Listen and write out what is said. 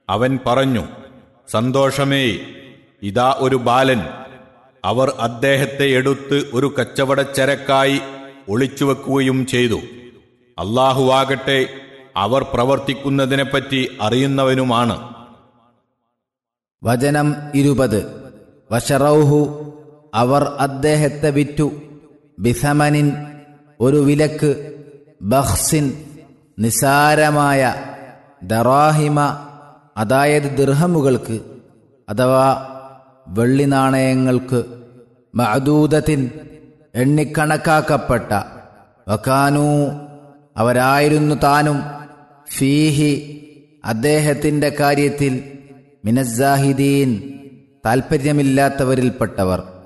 അവൻ പറഞ്ഞു സന്തോഷമേ ഇതാ ഒരു ബാലൻ അവർ അദ്ദേഹത്തെ എടുത്ത് ഒരു കച്ചവടച്ചരക്കായി ഒളിച്ചുവെക്കുകയും ചെയ്തു അള്ളാഹുവാകട്ടെ അവർ പ്രവർത്തിക്കുന്നതിനെപ്പറ്റി അറിയുന്നവനുമാണ് വചനം ഇരുപത് വഷറൗഹു അവർ അദ്ദേഹത്തെ വിറ്റു ബിസമനിൻ ഒരു വിലക്ക് ബഹ്സിൻ നിസാരമായ ദറാഹിമ അതായത് ദിർഹമുകൾക്ക് അഥവാ വെള്ളി നാണയങ്ങൾക്ക് മഅദൂദത്തിൻ എണ്ണിക്കണക്കാക്കപ്പെട്ട വക്കാനൂ അവരായിരുന്നു താനും ഫീഹി അദ്ദേഹത്തിൻ്റെ കാര്യത്തിൽ മിനസാഹിദീൻ താൽപ്പര്യമില്ലാത്തവരിൽപ്പെട്ടവർ